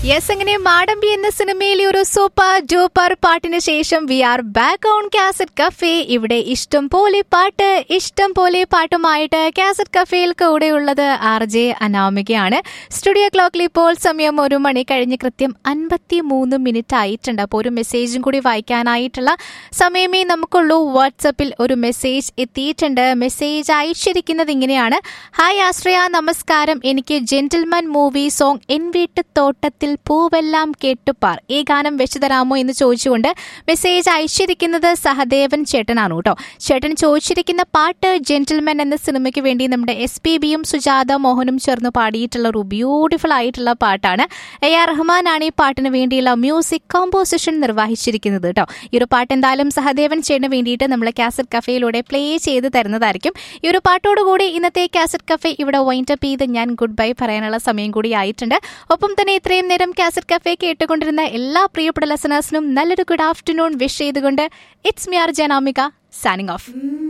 yes അങ്ങനെ മാടമ്പി എന്ന സിനിമയിലെ ഒരു സൂപ്പർ ഡൂപ്പർ പാട്ടിന് ശേഷം we are back on cassette cafe ഇവിടെ ഇഷ്ടം പോലെ പാട്ട് ഇഷ്ടം പോലെ പാട്ടുമായിട്ട് കാസറ്റ് കഫേയിൽ കൂടെയുള്ളത് ആർ ജെ അനാമികയാണ് സ്റ്റുഡിയോ ക്ലോക്കിൽ ഇപ്പോൾ സമയം ഒരു മണി കഴിഞ്ഞ് കൃത്യം അൻപത്തി മൂന്ന് മിനിറ്റ് ആയിട്ടുണ്ട് അപ്പോൾ ഒരു മെസ്സേജും കൂടി വായിക്കാനായിട്ടുള്ള സമയമേ നമുക്കുള്ളൂ വാട്സപ്പിൽ ഒരു മെസ്സേജ് എത്തിയിട്ടുണ്ട് മെസ്സേജ് അയച്ചിരിക്കുന്നത് ഇങ്ങനെയാണ് ഹായ് ആശ്രയ നമസ്കാരം എനിക്ക് ജെന്റിൽമാൻ മൂവി സോങ് എൻ വീട്ട് തോട്ടത്തിൽ പൂവെല്ലാം കേട്ടുപാർ ഈ ഗാനം വെച്ചു തരാമോ എന്ന് ചോദിച്ചുകൊണ്ട് മെസ്സേജ് അയച്ചിരിക്കുന്നത് സഹദേവൻ ചേട്ടനാണ് കേട്ടോ ചേട്ടൻ ചോദിച്ചിരിക്കുന്ന പാട്ട് ജെന്റിൽമാൻ എന്ന സിനിമയ്ക്ക് വേണ്ടി നമ്മുടെ എസ് പി ബിയും സുജാത മോഹനും ചേർന്ന് പാടിയിട്ടുള്ള ഒരു ബ്യൂട്ടിഫുൾ ആയിട്ടുള്ള പാട്ടാണ് എ ആർ റഹ്മാനാണ് ഈ പാട്ടിന് വേണ്ടിയുള്ള മ്യൂസിക് കോമ്പോസിഷൻ നിർവഹിച്ചിരിക്കുന്നത് കേട്ടോ ഈ ഒരു പാട്ട് എന്തായാലും സഹദേവൻ ചേട്ടന് വേണ്ടിയിട്ട് നമ്മൾ കാസറ്റ് കഫേയിലൂടെ പ്ലേ ചെയ്ത് തരുന്നതായിരിക്കും ഈ ഒരു പാട്ടോടുകൂടി ഇന്നത്തെ കാസറ്റ് കഫേ ഇവിടെ വൈൻഡപ്പ് ചെയ്ത് ഞാൻ ഗുഡ് ബൈ പറയാനുള്ള സമയം കൂടി ആയിട്ടുണ്ട് ഒപ്പം തന്നെ ഇത്രയും നേരം കാസറ്റ് കഫേ കേട്ടുകൊണ്ടിരുന്ന എല്ലാ പ്രിയപ്പെട്ട ലെസണേഴ്സിനും നല്ലൊരു ഗുഡ് ആഫ്റ്റർനൂൺ വിഷ് ചെയ്തുകൊണ്ട് ഇറ്റ്സ് മിയാർ ജനാമിക സാനിങ് ഓഫ്